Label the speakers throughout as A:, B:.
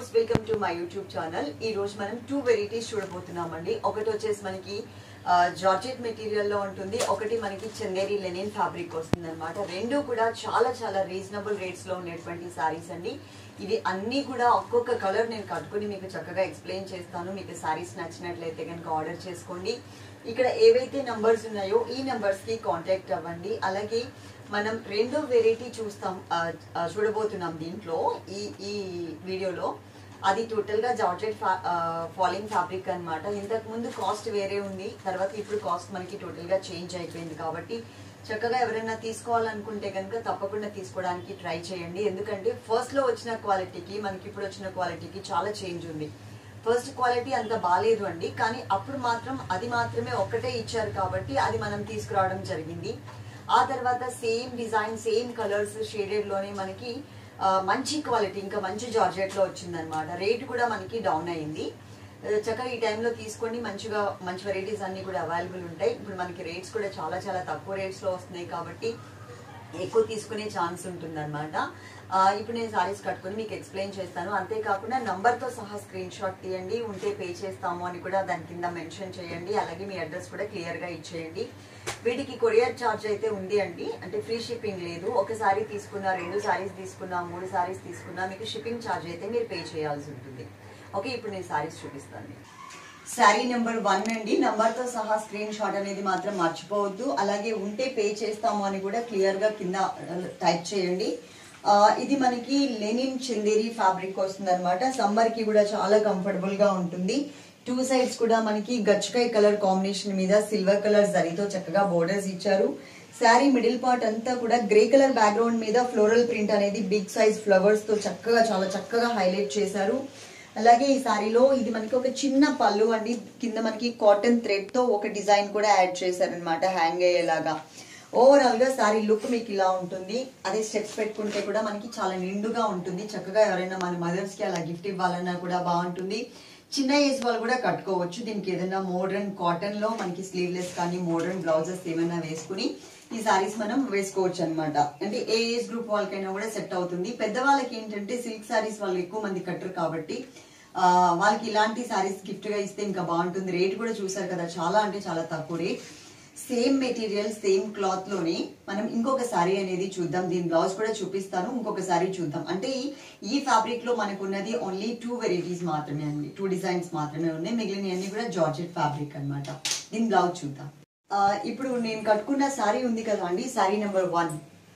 A: viewers welcome to my YouTube channel ఈ రోజు మనం టూ వెరైటీస్ చూడబోతున్నామండి ఒకటి వచ్చేసి మనకి జార్జెట్ మెటీరియల్ లో ఉంటుంది ఒకటి మనకి చందేరి లెనిన్ ఫ్యాబ్రిక్ వస్తుంది అనమాట రెండు కూడా చాలా చాలా రీజనబుల్ రేట్స్ లో ఉండేటువంటి సారీస్ అండి ఇవి అన్ని కూడా ఒక్కొక్క కలర్ నేను కట్టుకుని మీకు చక్కగా ఎక్స్ప్లెయిన్ చేస్తాను మీకు సారీస్ నచ్చినట్లయితే కనుక ఆర్డర్ చేసుకోండి ఇక్కడ ఏవైతే నంబర్స్ ఉన్నాయో ఈ నంబర్స్ కి కాంటాక్ట్ అవ్వండి అలాగే మనం రెండో వెరైటీ చూస్తాం ఆ, ఆ, చూడబోతున్నాం దీంట్లో ఈ ఈ వీడియోలో అది టోటల్ గా జార్జెట్ ఫాలింగ్ ఫ్యాబ్రిక్ అన్నమాట ఇంతకు ముందు కాస్ట్ వేరే ఉంది తర్వాత ఇప్పుడు కాస్ట్ మనకి టోటల్ గా చేంజ్ అయిపోయింది కాబట్టి చక్కగా ఎవరైనా తీసుకోవాలనుకుంటే కనుక తప్పకుండా తీసుకోవడానికి ట్రై చేయండి ఎందుకంటే ఫస్ట్ లో వచ్చిన క్వాలిటీకి మనకి ఇప్పుడు వచ్చిన క్వాలిటీకి చాలా చేంజ్ ఉంది ఫస్ట్ క్వాలిటీ అంత బాగాలేదు అండి కానీ అప్పుడు మాత్రం అది మాత్రమే ఒక్కటే ఇచ్చారు కాబట్టి అది మనం తీసుకురావడం జరిగింది ఆ తర్వాత same design same colours shaded లోనే మనకి ఆ, మంచి క్వాలిటీ ఇంకా మంచి జార్జెట్ లో వచ్చింది అనమాట రేట్ కూడా మనకి డౌన్ అయింది ఆ, చక్కగా ఈ టైంలో తీసుకోండి మంచిగా మంచి వెరైటీస్ అన్ని కూడా అవైలబుల్ ఉంటాయి ఇప్పుడు మనకి రేట్స్ కూడా చాలా చాలా తక్కువ రేట్స్ లో వస్తున్నాయి కాబట్టి ఎక్కువ తీసుకునే ఛాన్స్ ఉంటుంది అనమాట ఇప్పుడు నేను సారీస్ కట్టుకొని మీకు ఎక్స్ప్లెయిన్ చేస్తాను అంతేకాకుండా నంబర్ తో సహా స్క్రీన్ షాట్ తీయండి ఉంటే పే చేస్తాము అని కూడా దాని కింద మెన్షన్ చేయండి అలాగే మీ అడ్రస్ కూడా క్లియర్ గా ఇచ్చేయండి వీటికి కొరియర్ ఛార్జ్ అయితే ఉంది అండి అంటే ఫ్రీ షిప్పింగ్ లేదు ఒక సారీ తీసుకున్నా రెండు సారీస్ తీసుకున్నా మూడు సారీస్ తీసుకున్నా మీకు షిప్పింగ్ ఛార్జ్ అయితే మీరు పే చేయాల్సి ఉంటుంది ఓకే ఇప్పుడు నేను సారీస్ చూపిస్తాను శారీ నెంబర్ వన్ అండి నంబర్ తో సహా స్క్రీన్ షాట్ అనేది మాత్రం మర్చిపోవద్దు అలాగే ఉంటే పే చేస్తాము అని కూడా క్లియర్ గా కింద టైప్ చేయండి ఆ, ఇది మనకి లెనిన్ చందేరి ఫ్యాబ్రిక్ వస్తుంది అనమాట సమ్మర్ కి కూడా చాలా కంఫర్టబుల్ గా ఉంటుంది టూ సైడ్స్ కూడా మనకి గచ్చకాయ కలర్ కాంబినేషన్ మీద సిల్వర్ కలర్ జరీతో చక్కగా బోర్డర్స్ ఇచ్చారు శారీ మిడిల్ పార్ట్ అంతా కూడా గ్రే కలర్ బ్యాక్గ్రౌండ్ మీద ఫ్లోరల్ ప్రింట్ అనేది బిగ్ సైజ్ ఫ్లవర్స్ తో చక్కగా చాలా చక్కగా హైలైట్ చేశారు అలాగే ఈ సారీలో ఇది మనకి ఒక చిన్న పళ్ళు అండి కింద మనకి కాటన్ థ్రెడ్ తో ఒక డిజైన్ కూడా యాడ్ చేశారనమాట హ్యాంగ్ అయ్యేలాగా ఓవరాల్ గా సారీ లుక్ మీకు ఇలా ఉంటుంది అదే స్టెప్స్ పెట్టుకుంటే కూడా మనకి చాలా నిండుగా ఉంటుంది చక్కగా ఎవరైనా మన మదర్స్ కి అలా గిఫ్ట్ ఇవ్వాలన్నా కూడా బాగుంటుంది చిన్న ఏజ్ వాళ్ళు కూడా కట్టుకోవచ్చు దీనికి ఏదైనా మోడర్న్ కాటన్ లో మనకి స్లీవ్లెస్ కానీ మోడర్న్ బ్లౌజెస్ ఏమైనా వేసుకుని ఈ సారీస్ మనం వేసుకోవచ్చు అన్నమాట అంటే ఏ ఏజ్ గ్రూప్ వాళ్ళకైనా కూడా సెట్ అవుతుంది పెద్దవాళ్ళకి ఏంటంటే సిల్క్ సారీస్ వాళ్ళు ఎక్కువ మంది కట్టరు కాబట్టి ఆ, వాళ్ళకి ఇలాంటి సారీస్ గిఫ్ట్ గా ఇస్తే ఇంకా బాగుంటుంది రేట్ కూడా చూసారు కదా చాలా అంటే చాలా తక్కువ rate same material same cloth లోనే మనం ఇంకొక సారీ అనేది చూద్దాం దీని బ్లౌజ్ కూడా చూపిస్తాను ఇంకొక సారీ చూద్దాం అంటే ఈ- ఈ ఫ్యాబ్రిక్ లో మనకు ఉన్నది ఓన్లీ టూ వెరైటీస్ మాత్రమే అండి టూ డిజైన్స్ మాత్రమే ఉన్నాయి మిగిలిన అన్ని కూడా జార్జెట్ ఫ్యాబ్రిక్ అన్నమాట దీని బ్లౌజ్ చూద్దాం ఆ, ఇప్పుడు నేను కట్టుకున్న సారీ ఉంది కదా అండి సారీ నెంబర్ వన్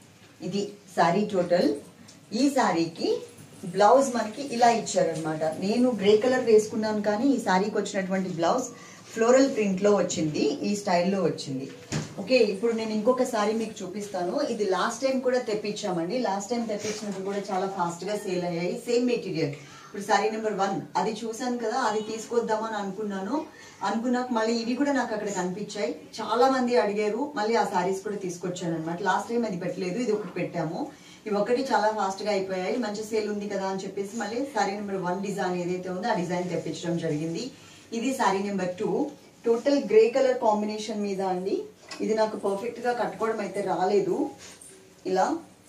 A: ఇది సారీ టోటల్ ఈ సారీకి బ్లౌజ్ మనకి ఇలా ఇచ్చారనమాట నేను గ్రే కలర్ వేసుకున్నాను కానీ ఈ సారీకి వచ్చినటువంటి బ్లౌజ్ ఫ్లోరల్ ప్రింట్ లో వచ్చింది ఈ స్టైల్లో వచ్చింది ఓకే ఇప్పుడు నేను ఇంకొక సారీ మీకు చూపిస్తాను ఇది లాస్ట్ టైం కూడా తెప్పించామండి లాస్ట్ టైం తెప్పించినప్పుడు కూడా చాలా ఫాస్ట్ గా సేల్ అయ్యాయి సేమ్ మెటీరియల్ ఇప్పుడు సారీ నెంబర్ వన్ అది చూసాను కదా అది తీసుకొద్దామని అనుకున్నాను అనుకున్నాక మళ్ళీ ఇవి కూడా నాకు అక్కడ కనిపించాయి చాలా మంది అడిగారు మళ్ళీ ఆ సారీస్ కూడా తీసుకొచ్చాను అనమాట లాస్ట్ టైం అది పెట్టలేదు ఇది ఒకటి పెట్టాము ఇవి ఒకటి చాలా ఫాస్ట్ గా అయిపోయాయి మంచి సేల్ ఉంది కదా అని చెప్పేసి మళ్ళీ సారీ నెంబర్ వన్ డిజైన్ ఏదైతే ఉందో ఆ డిజైన్ తెప్పించడం జరిగింది ఇది sari number two total grey colour combination మీద అండి ఇది నాకు పర్ఫెక్ట్ గా కట్టుకోవడం అయితే రాలేదు ఇలా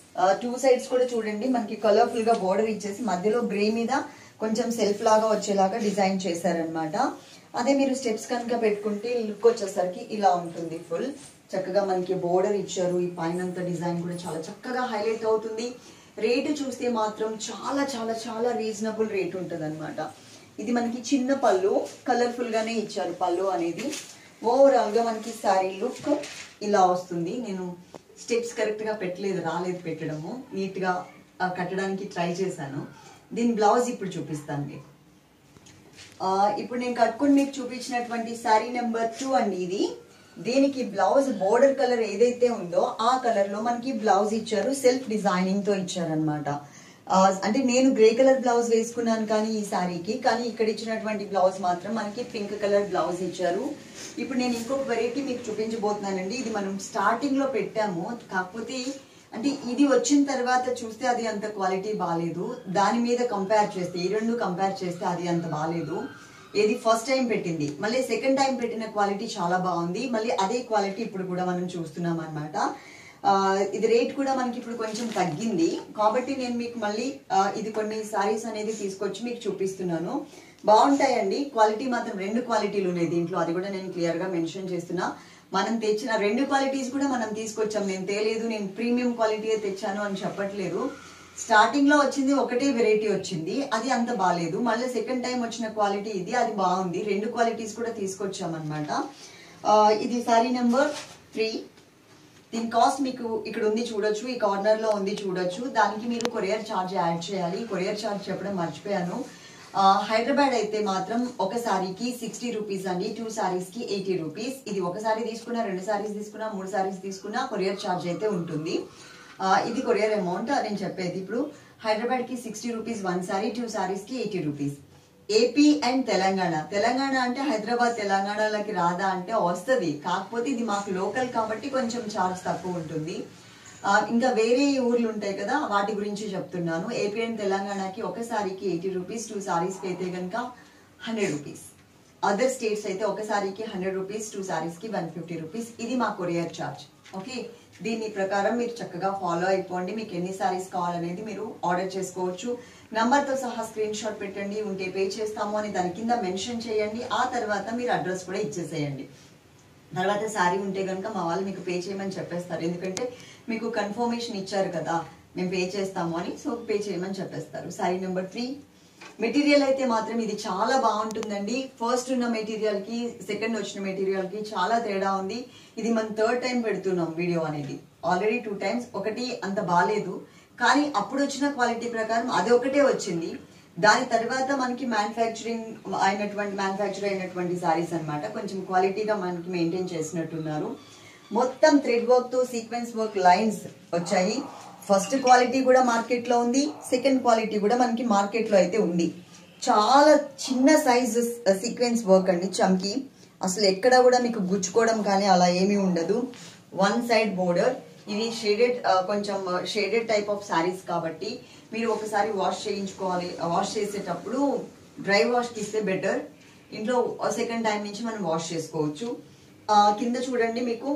A: టూ సైడ్స్ కూడా చూడండి మనకి కలర్ఫుల్ గా బోర్డర్ ఇచ్చేసి మధ్యలో గ్రే మీద కొంచెం సెల్ఫ్ లాగా వచ్చేలాగా డిజైన్ చేశారనమాట అదే మీరు స్టెప్స్ కనుక పెట్టుకుంటే లుక్ వచ్చేసరికి ఇలా ఉంటుంది ఫుల్ చక్కగా మనకి బోర్డర్ ఇచ్చారు ఈ పైన డిజైన్ కూడా చాలా చక్కగా హైలైట్ అవుతుంది రేటు చూస్తే మాత్రం చాలా చాలా చాలా రీజనబుల్ రేట్ ఉంటుంది ఇది మనకి చిన్న పళ్ళు కలర్ఫుల్ గానే ఇచ్చారు పళ్ళు అనేది ఓవరాల్ గా మనకి శారీ లుక్ ఇలా వస్తుంది నేను స్టెప్స్ కరెక్ట్ గా పెట్టలేదు రాలేదు పెట్టడము నీట్ గా ఆ, కట్టడానికి ట్రై చేశాను దీని బ్లౌజ్ ఇప్పుడు చూపిస్తాను మీకు ఆ, ఇప్పుడు నేను కట్టుకుని మీకు చూపించినటువంటి శారీ నెంబర్ టూ అండి ఇది దీనికి బ్లౌజ్ బోర్డర్ కలర్ ఏదైతే ఉందో ఆ కలర్ లో మనకి బ్లౌజ్ ఇచ్చారు సెల్ఫ్ డిజైనింగ్ తో ఇచ్చారనమాట అంటే నేను గ్రే కలర్ బ్లౌజ్ వేసుకున్నాను కానీ ఈ శారీకి కానీ ఇక్కడ ఇచ్చినటువంటి బ్లౌజ్ మాత్రం మనకి పింక్ కలర్ బ్లౌజ్ ఇచ్చారు ఇప్పుడు నేను ఇంకొక వెరైటీ మీకు చూపించబోతున్నానండి ఇది మనం స్టార్టింగ్ లో పెట్టాము కాకపోతే అంటే ఇది వచ్చిన తర్వాత చూస్తే అది అంత క్వాలిటీ బాగాలేదు దాని మీద కంపేర్ చేస్తే ఈ రెండు కంపేర్ చేస్తే అది అంత బాగాలేదు ఏది ఫస్ట్ టైం పెట్టింది మళ్ళీ సెకండ్ టైం పెట్టిన క్వాలిటీ చాలా బాగుంది మళ్ళీ అదే క్వాలిటీ ఇప్పుడు కూడా మనం చూస్తున్నాం అనమాట ఆ, ఇది రేట్ కూడా మనకి ఇప్పుడు కొంచెం తగ్గింది కాబట్టి నేను మీకు మళ్ళీ ఆ, ఇది కొన్ని సారీస్ అనేది తీసుకొచ్చి మీకు చూపిస్తున్నాను బాగుంటాయండి క్వాలిటీ మాత్రం రెండు క్వాలిటీలు ఉన్నాయి దీంట్లో అది కూడా నేను క్లియర్ గా మెన్షన్ చేస్తున్నా మనం తెచ్చిన రెండు క్వాలిటీస్ కూడా మనం తీసుకొచ్చాం నేను తేలేదు నేను ప్రీమియం క్వాలిటీ తెచ్చాను అని చెప్పట్లేదు స్టార్టింగ్ లో వచ్చింది ఒకటే వెరైటీ వచ్చింది అది అంత బాగాలేదు మళ్ళీ సెకండ్ టైం వచ్చిన క్వాలిటీ ఇది అది బాగుంది రెండు క్వాలిటీస్ కూడా తీసుకొచ్చాం అనమాట ఇది సారీ నెంబర్ త్రీ దీని కాస్ట్ మీకు ఇక్కడ ఉంది చూడొచ్చు ఈ కార్నర్ లో ఉంది చూడొచ్చు దానికి మీరు కొరియర్ ఛార్జ్ యాడ్ చేయాలి కొరియర్ ఛార్జ్ చెప్పడం మర్చిపోయాను ఆ, హైదరాబాద్ అయితే మాత్రం ఒక సారీకి సిక్స్టీ రూపీస్ అండి టూ సారీస్ కి ఎయిటీ రూపీస్ ఇది ఒక సారీ తీసుకున్నా రెండు సారీస్ తీసుకున్నా మూడు సారీస్ తీసుకున్నా కొరియర్ ఛార్జ్ అయితే ఉంటుంది ఆ, ఇది కొరియర్ అమౌంట్ నేను చెప్పేది ఇప్పుడు హైదరాబాద్ కి sixty rupees one sari two saris కి eighty rupees AP and Telangana Telangana అంటే హైదరాబాద్ తెలంగాణలోకి రాదా అంటే వస్తుంది కాకపోతే ఇది మాకు లోకల్ కాబట్టి కొంచెం ఛార్జ్ తక్కువ ఉంటుంది ఆ, ఇంకా వేరే ఊర్లు ఉంటాయి కదా వాటి గురించి చెప్తున్నాను ఏపీ అండ్ తెలంగాణకి ఒక సారీకి ఎయిటీ రూపీస్ టూ సారీస్కి అయితే కనుక హండ్రెడ్ రూపీస్ అదర్ స్టేట్స్ అయితే ఒక సారీకి హండ్రెడ్ రూపీస్ టూ సారీస్కి వన్ ఫిఫ్టీ రూపీస్ ఇది మా కొరియర్ ఛార్జ్ ఓకే దీని ప్రకారం మీరు చక్కగా ఫాలో అయిపోండి మీకు ఎన్ని సారీస్ కావాలనేది మీరు ఆర్డర్ చేసుకోవచ్చు నంబర్ తో సహా స్క్రీన్ షాట్ పెట్టండి ఉంటే పే చేస్తాము అని దాని కింద మెన్షన్ చేయండి ఆ తర్వాత మీరు అడ్రస్ కూడా ఇచ్చేసేయండి తర్వాత శారీ ఉంటే కనుక మా వాళ్ళు మీకు పే చేయమని చెప్పేస్తారు ఎందుకంటే మీకు కన్ఫర్మేషన్ ఇచ్చారు కదా మేము పే చేస్తాము అని సో పే చేయమని చెప్పేస్తారు శారీ నెంబర్ త్రీ మెటీరియల్ అయితే మాత్రం ఇది చాలా బాగుంటుందండి ఫస్ట్ ఉన్న మెటీరియల్ కి సెకండ్ వచ్చిన మెటీరియల్ కి చాలా తేడా ఉంది ఇది మనం థర్డ్ టైం పెడుతున్నాం వీడియో అనేది ఆల్రెడీ టూ టైమ్స్ ఒకటి అంత బాగాలేదు కానీ అప్పుడు వచ్చిన క్వాలిటీ ప్రకారం అది ఒకటే వచ్చింది దాని తర్వాత మనకి మ్యానుఫ్యాక్చరింగ్ అయినటువంటి మ్యానుఫ్యాక్చర్ అయినటువంటి సారీస్ అన్నమాట కొంచెం క్వాలిటీగా మనకి మెయింటైన్ చేసినట్టున్నారు మొత్తం థ్రెడ్ వర్క్ తో సీక్వెన్స్ వర్క్ లైన్స్ వచ్చాయి ఫస్ట్ క్వాలిటీ కూడా మార్కెట్ లో ఉంది సెకండ్ క్వాలిటీ కూడా మనకి మార్కెట్ లో అయితే ఉంది చాలా చిన్న సైజ్ సీక్వెన్స్ వర్క్ అండి చమ్కి అసలు ఎక్కడ కూడా మీకు గుచ్చుకోవడం కానీ అలా ఏమీ ఉండదు వన్ సైడ్ బోర్డర్ ఇది షేడెడ్ కొంచెం షేడెడ్ టైప్ ఆఫ్ శారీస్ కాబట్టి మీరు ఒకసారి వాష్ చేయించుకోవాలి వాష్ చేసేటప్పుడు డ్రై వాష్ ఇస్తే బెటర్ ఇంట్లో సెకండ్ టైం నుంచి మనం వాష్ చేసుకోవచ్చు ఆ, కింద చూడండి మీకు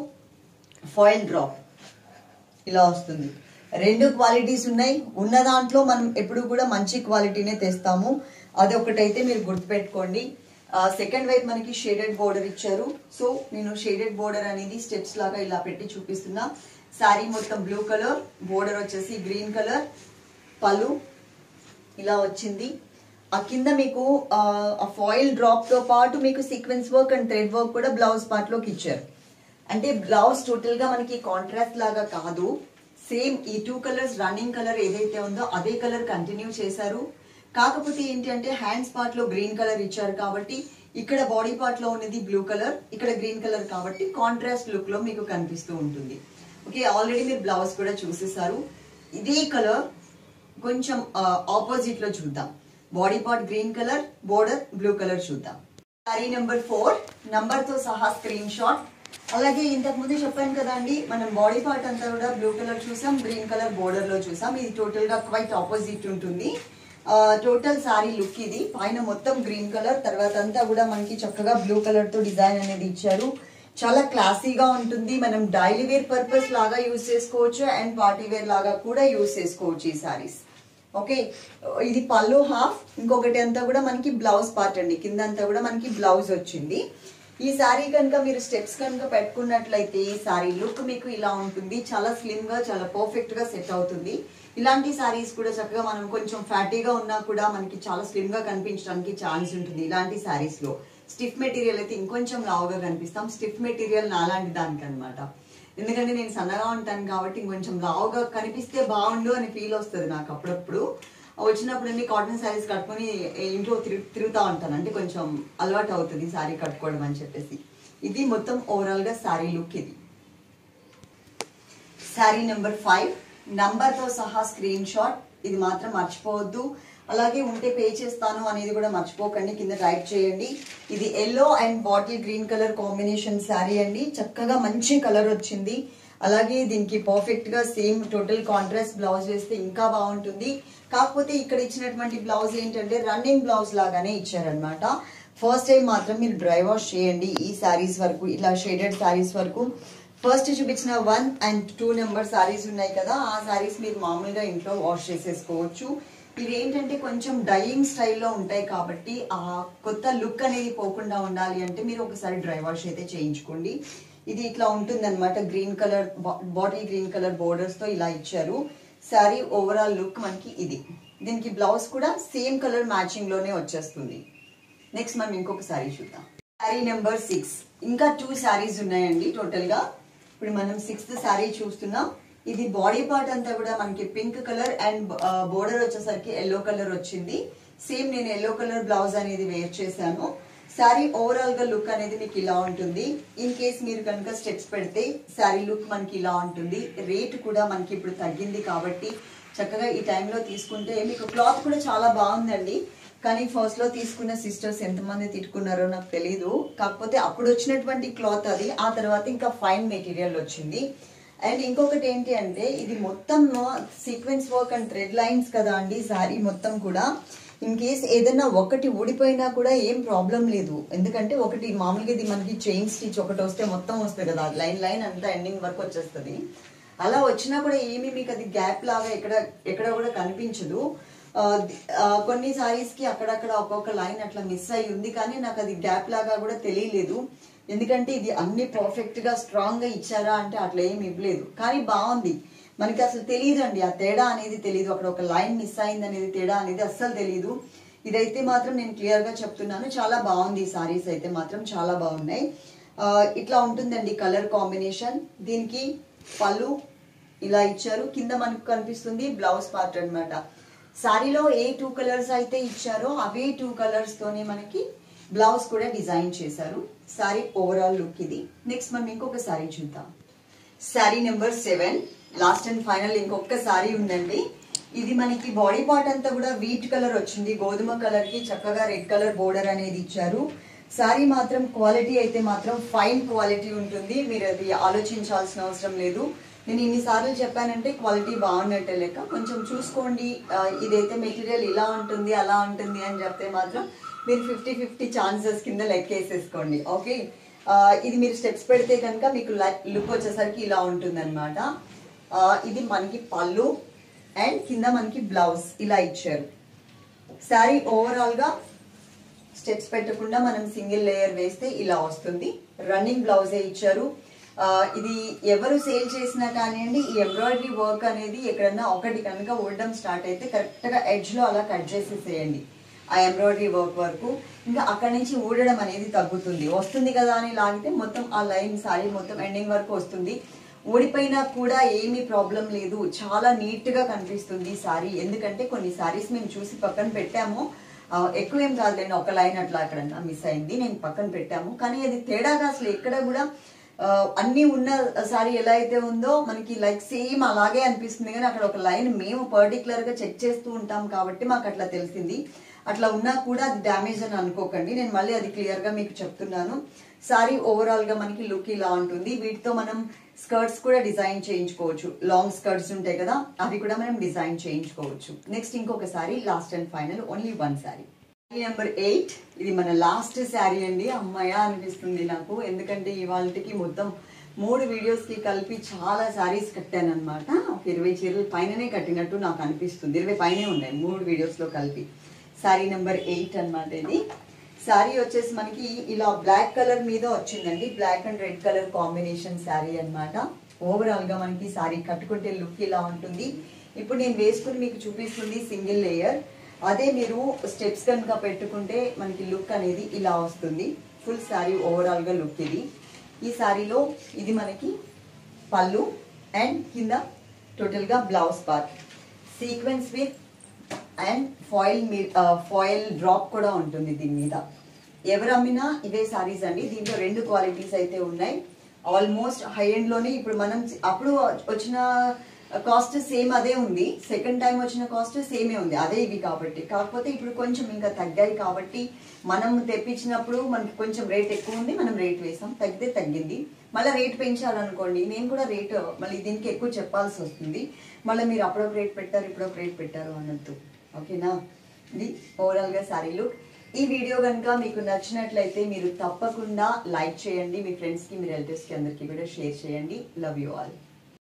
A: ఫాయిల్ డ్రాప్ ఇలా వస్తుంది రెండు క్వాలిటీస్ ఉన్నాయి ఉన్న దాంట్లో మనం ఎప్పుడు కూడా మంచి క్వాలిటీనే తెస్తాము అది ఒకటైతే మీరు గుర్తుపెట్టుకోండి సెకండ్ వైపు మనకి షేడెడ్ బోర్డర్ ఇచ్చారు సో నేను షేడెడ్ బోర్డర్ అనేది స్టెప్స్ లాగా ఇలా పెట్టి చూపిస్తున్నా శారీ మొత్తం బ్లూ కలర్ బోర్డర్ వచ్చేసి గ్రీన్ కలర్ పళ్ళు ఇలా వచ్చింది ఆ కింద మీకు ఆ, ఆ ఫాయిల్ డ్రాప్ తో పాటు మీకు sequence work and thread work కూడా బ్లౌజ్ పార్ట్ లోకి ఇచ్చారు అంటే బ్లౌజ్ టోటల్ గా మనకి కాంట్రాస్ట్ లాగా కాదు సేమ్ ఈ టూ కలర్స్ రన్నింగ్ కలర్ ఏదైతే ఉందో అదే కలర్ కంటిన్యూ చేశారు కాకపోతే ఏంటి అంటే హ్యాండ్స్ పార్ట్ లో గ్రీన్ కలర్ ఇచ్చారు కాబట్టి ఇక్కడ బాడీ పార్ట్ లో ఉన్నది బ్లూ కలర్ ఇక్కడ గ్రీన్ కలర్ కాబట్టి కాంట్రాస్ట్ లుక్ లో మీకు కనిపిస్తూ ఉంటుంది ఓకే ఆల్రెడీ మీరు బ్లౌజ్ కూడా చూసేసారు ఇదే కలర్ కొంచెం ఆపోజిట్ లో చూద్దాం body part green colour border blue colour చూద్దాం సారీ నెంబర్ ఫోర్ నంబర్ తో సహా స్క్రీన్ షాట్ అలాగే ఇంతకు ముందు చెప్పాను కదండి మనం బాడీ పార్ట్ అంతా కూడా బ్లూ కలర్ చూసాం గ్రీన్ కలర్ బోర్డర్ లో చూసాం ఇది టోటల్ గా క్వైట్ ఆపోజిట్ ఉంటుంది టోటల్ సారీ లుక్ ఇది పైన మొత్తం గ్రీన్ కలర్ తర్వాత అంతా కూడా మనకి చక్కగా బ్లూ కలర్ తో డిజైన్ అనేది ఇచ్చారు చాలా క్లాసీగా ఉంటుంది మనం డైలీ వేర్ పర్పస్ లాగా యూస్ చేసుకోవచ్చు అండ్ పార్టీ వేర్ లాగా కూడా యూస్ చేసుకోవచ్చు ఈ సారీస్ ఓకే ఇది పళ్ళు హాఫ్ ఇంకొకటి అంతా కూడా మనకి బ్లౌజ్ పార్ట్ అండి కింద అంతా కూడా మనకి బ్లౌజ్ వచ్చింది ఈ సారీ కనుక మీరు స్టెప్స్ కనుక పెట్టుకున్నట్లయితే ఈ సారీ లుక్ మీకు ఇలా ఉంటుంది చాలా స్లిమ్ గా చాలా పర్ఫెక్ట్ గా సెట్ అవుతుంది ఇలాంటి సారీస్ కూడా చక్కగా మనం కొంచెం ఫ్యాటీగా ఉన్నా కూడా మనకి చాలా స్లిమ్ గా కనిపించడానికి ఛాన్స్ ఉంటుంది ఇలాంటి సారీస్ లో స్టిఫ్ మెటీరియల్ అయితే ఇంకొంచెం లావుగా కనిపిస్తాం స్టిఫ్ మెటీరియల్ నాలాంటి దానికి అనమాట ఎందుకంటే నేను సన్నగా ఉంటాను కాబట్టి ఇంకొంచెం లావుగా కనిపిస్తే బాగుండు అని ఫీల్ వస్తుంది నాకు అప్పుడప్పుడు వచ్చినప్పుడు అన్ని కాటన్ శారీస్ కట్టుకొని ఇంట్లో తిరు తిరుగుతూ ఉంటాను అంటే కొంచెం అలవాటు అవుతుంది శారీ కట్టుకోవడం అని చెప్పేసి ఇది మొత్తం ఓవరాల్ గా శారీ లుక్ ఇది శారీ నెంబర్ ఫైవ్ నంబర్ తో సహా స్క్రీన్ షాట్ ఇది మాత్రం మర్చిపోవద్దు అలాగే ఉంటే పే చేస్తాను అనేది కూడా మర్చిపోకండి కింద టైప్ చేయండి ఇది yellow and bottle green colour combination sari అండి చక్కగా మంచి కలర్ వచ్చింది అలాగే దీనికి పర్ఫెక్ట్ గా సేమ్ టోటల్ కాంట్రాస్ట్ బ్లౌజ్ వేస్తే ఇంకా బాగుంటుంది కాకపోతే ఇక్కడ ఇచ్చినటువంటి బ్లౌజ్ ఏంటంటే రన్నింగ్ బ్లౌజ్ లాగానే ఇచ్చారనమాట ఫస్ట్ టైం మాత్రం మీరు డ్రై వాష్ చేయండి ఈ శారీస్ వరకు ఇలా షేడెడ్ శారీస్ వరకు ఫస్ట్ చూపించిన one and two number saris ఉన్నాయి కదా ఆ సారీస్ మీరు మామూలుగా ఇంట్లో వాష్ చేసేసుకోవచ్చు ఇవి ఏంటంటే కొంచెం డైయింగ్ స్టైల్లో ఉంటాయి కాబట్టి ఆ కొత్త లుక్ అనేది పోకుండా ఉండాలి అంటే మీరు ఒకసారి డ్రై వాష్ అయితే చేయించుకోండి ఇది ఇట్లా ఉంటుంది అనమాట green colour bottle green colour borders తో ఇలా ఇచ్చారు శారీ ఓవరాల్ లుక్ మనకి ఇది దీనికి బ్లౌజ్ కూడా సేమ్ కలర్ మ్యాచింగ్ లోనే వచ్చేస్తుంది నెక్స్ట్ మనం ఇంకొక శారీ చూద్దాం శారీ నెంబర్ సిక్స్ ఇంకా టూ శారీస్ ఉన్నాయండి టోటల్ గా ఇప్పుడు మనం సిక్స్త్ శారీ చూస్తున్నాం ఇది బాడీ పార్ట్ అంతా కూడా మనకి పింక్ కలర్ అండ్ బోర్డర్ వచ్చేసరికి ఎల్లో కలర్ వచ్చింది సేమ్ నేను ఎల్లో కలర్ బ్లౌజ్ అనేది వేర్ చేశాను శారీ ఓవరాల్ గా లుక్ అనేది మీకు ఇలా ఉంటుంది ఇన్ కేస్ మీరు కనుక స్టెప్స్ పెడితే శారీ లుక్ మనకి ఇలా ఉంటుంది రేట్ కూడా మనకి ఇప్పుడు తగ్గింది కాబట్టి చక్కగా ఈ టైంలో తీసుకుంటే మీకు క్లాత్ కూడా చాలా బాగుందండి కానీ ఫస్ట్ లో తీసుకున్న సిస్టర్స్ ఎంతమంది తిట్టుకున్నారో నాకు తెలీదు కాకపోతే అప్పుడు వచ్చినటువంటి క్లాత్ అది ఆ తర్వాత ఇంకా ఫైన్ మెటీరియల్ వచ్చింది అండ్ ఇంకొకటి ఏంటి అంటే ఇది మొత్తం sequence work and thread lines కదా అండి సారీ మొత్తం కూడా ఇన్ కేస్ ఏదైనా ఒకటి ఊడిపోయినా కూడా ఏం ప్రాబ్లం లేదు ఎందుకంటే ఒకటి మామూలుగా ఇది మనకి చైన్ స్టిచ్ ఒకటి వస్తే మొత్తం వస్తుంది కదా లైన్ లైన్ అంతా ఎండింగ్ వరకు వచ్చేస్తుంది అలా వచ్చినా కూడా ఏమి మీకు అది గ్యాప్ లాగా ఎక్కడ ఎక్కడ కూడా కనిపించదు ఆ, ది- ఆ, కొన్ని సారీస్ కి అక్కడక్కడ ఒక్కొక్క లైన్ అట్లా మిస్ అయి ఉంది కానీ నాకు అది గ్యాప్ లాగా కూడా తెలియలేదు ఎందుకంటే ఇది అన్ని పర్ఫెక్ట్ గా స్ట్రాంగ్ గా ఇచ్చారా అంటే అట్లా ఏమి ఇవ్వలేదు కానీ బాగుంది మనకి అసలు తెలియదండి ఆ తేడా అనేది తెలియదు అక్కడ ఒక లైన్ మిస్ అయింది అనేది తేడా అనేది అస్సలు తెలియదు ఇదైతే మాత్రం నేను క్లియర్ గా చెప్తున్నాను చాలా బాగుంది ఈ సారీస్ అయితే మాత్రం చాలా బాగున్నాయి ఆ, ఇట్లా ఉంటుందండి కలర్ కాంబినేషన్ దీనికి పళ్ళు ఇలా ఇచ్చారు కింద మనకు కనిపిస్తుంది బ్లౌజ్ పార్ట్ అన్నమాట సారీలో ఏ టూ కలర్స్ అయితే ఇచ్చారో అవే టూ కలర్స్ తోనే మనకి బ్లౌజ్ కూడా డిజైన్ చేశారు సారీ ఓవరాల్ లుక్ ఇది నెక్స్ట్ మనం ఇంకొక సారీ చూద్దాం sari number seven last and final ఇంకొక శారీ ఉందండి ఇది మనకి బాడీ పార్ట్ అంతా కూడా వీట్ కలర్ వచ్చింది గోధుమ కలర్ కి చక్కగా రెడ్ కలర్ బోర్డర్ అనేది ఇచ్చారు శారీ మాత్రం క్వాలిటీ అయితే మాత్రం ఫైన్ క్వాలిటీ ఉంటుంది మీరు అది ఆలోచించాల్సిన అవసరం లేదు నేను ఇన్నిసార్లు చెప్పానంటే క్వాలిటీ బాగున్నట్టే లెక్క కొంచెం చూసుకోండి ఆ, ఇదైతే మెటీరియల్ ఇలా ఉంటుంది అలా ఉంటుంది అని చెప్తే మాత్రం మీరు ఫిఫ్టీ ఫిఫ్టీ ఛాన్సెస్ కింద లెక్కేసేసుకోండి ఓకే ఆ, ఇది మీరు స్టెప్స్ పెడితే కనుక మీకు లుక్ వచ్చేసరికి ఇలా ఉంటుంది అనమాట ఇది మనకి పళ్ళు అండ్ కింద మనకి బ్లౌజ్ ఇలా ఇచ్చారు శారీ ఓవరాల్ గా స్టెప్స్ పెట్టకుండా మనం సింగిల్ లేయర్ వేస్తే ఇలా వస్తుంది రన్నింగ్ బ్లౌజే ఇచ్చారు ఆ, ఇది ఎవరు సేల్ చేసినా కానివ్వండి ఈ ఎంబ్రాయిడరీ వర్క్ అనేది ఎక్కడన్నా ఒకటి కనుక ఊడడం స్టార్ట్ అయితే కరెక్ట్ గా ఎడ్జ్ లో అలా కట్ చేసేసేయండి ఆ ఎంబ్రాయిడరీ వర్క్ వరకు ఇంకా అక్కడి నుంచి ఊడడం అనేది తగ్గుతుంది వస్తుంది కదా అని లాగితే మొత్తం ఆ లైన్ సారీ మొత్తం ఎండింగ్ వరకు వస్తుంది ఊడిపోయినా కూడా ఏమీ ప్రాబ్లం లేదు చాలా నీట్ గా కనిపిస్తుంది సారీ ఎందుకంటే కొన్ని సారీస్ మేము చూసి పక్కన పెట్టాము ఆ, ఎక్కువ ఏం కాదులేండి ఒక లైన్ అట్లా అక్కడ మిస్ అయింది నేను పక్కన పెట్టాము కానీ అది తేడాగా అసలు ఎక్కడ కూడా ఆ, అన్ని ఉన్న సారీ ఎలా అయితే ఉందో మనకి లైక్ సేమ్ అలాగే అనిపిస్తుంది కానీ అక్కడ ఒక లైన్ మేము పర్టికులర్ గా చెక్ చేస్తూ ఉంటాం కాబట్టి మాకు అట్లా తెలిసింది అట్లా ఉన్నా కూడా అది డ్యామేజ్ అని అనుకోకండి నేను మళ్ళీ అది క్లియర్ గా మీకు చెప్తున్నాను సారీ ఓవరాల్ గా మనకి లుక్ ఇలా ఉంటుంది వీటితో మనం స్కర్ట్స్ కూడా డిజైన్ చేయించుకోవచ్చు లాంగ్ స్కర్ట్స్ ఉంటాయి కదా అవి కూడా మనం డిజైన్ చేయించుకోవచ్చు నెక్స్ట్ ఇంకొక sari last and final only one sari number eight ఇది మన లాస్ట్ శారీ అండి అమ్మాయ అనిపిస్తుంది నాకు ఎందుకంటే ఇవాళకి మొత్తం మూడు వీడియోస్ కి కలిపి చాలా శారీస్ కట్టాను అనమాట ఒక ఇరవై చీరలు పైననే కట్టినట్టు నాకు అనిపిస్తుంది ఇరవై పైనే ఉన్నాయి మూడు వీడియోస్ లో కలిపి శారీ నెంబర్ ఎయిట్ అన్నమాట ఇది శారీ వచ్చేసి మనకి ఇలా బ్లాక్ కలర్ మీద వచ్చిందండి black and red colour combination sari అన్నమాట ఓవరాల్ గా మనకి శారీ కట్టుకుంటే లుక్ ఇలా ఉంటుంది ఇప్పుడు నేను వేసుకుని మీకు చూపిస్తుంది సింగిల్ లేయర్ అదే మీరు స్టెప్స్ కనుక పెట్టుకుంటే మనకి లుక్ అనేది ఇలా వస్తుంది ఫుల్ శారీ ఓవరాల్ గా లుక్ ఇది ఈ శారీలో ఇది మనకి పళ్ళు అండ్ కింద టోటల్ గా blouse part sequence with and foil foil drop కూడా ఉంటుంది దీని మీద ఎవరు అమ్మినా ఇవే సారీస్ అండి దీంట్లో రెండు క్వాలిటీస్ అయితే ఉన్నాయి ఆల్మోస్ట్ హై ఎండ్ లోనే ఇప్పుడు మనం అప్పుడు వచ్చిన కాస్ట్ సేమ్ అదే ఉంది సెకండ్ టైం వచ్చిన కాస్ట్ సేమే ఉంది అదే ఇవి కాబట్టి కాకపోతే ఇప్పుడు కొంచెం ఇంకా తగ్గాయి కాబట్టి మనం తెప్పించినప్పుడు మనకి కొంచెం రేట్ ఎక్కువ ఉంది మనం రేట్ వేసాం తగ్గితే తగ్గింది మళ్ళీ రేట్ పెంచాలనుకోండి నేను కూడా రేట్ మళ్ళీ దీనికి ఎక్కువ చెప్పాల్సి వస్తుంది మళ్ళీ మీరు అప్పుడొక రేట్ పెట్టారు ఇప్పుడొక రేట్ పెట్టారు అన్నట్టు ఓకేనా ఇది ఓవరాల్ గా సారీ లుక్ ఈ వీడియో కనుక మీకు నచ్చినట్లయితే మీరు తప్పకుండా లైక్ చేయండి మీ ఫ్రెండ్స్కి మీ రిలేటివ్స్కి అందరికీ కూడా షేర్ చేయండి లవ్ యూ ఆల్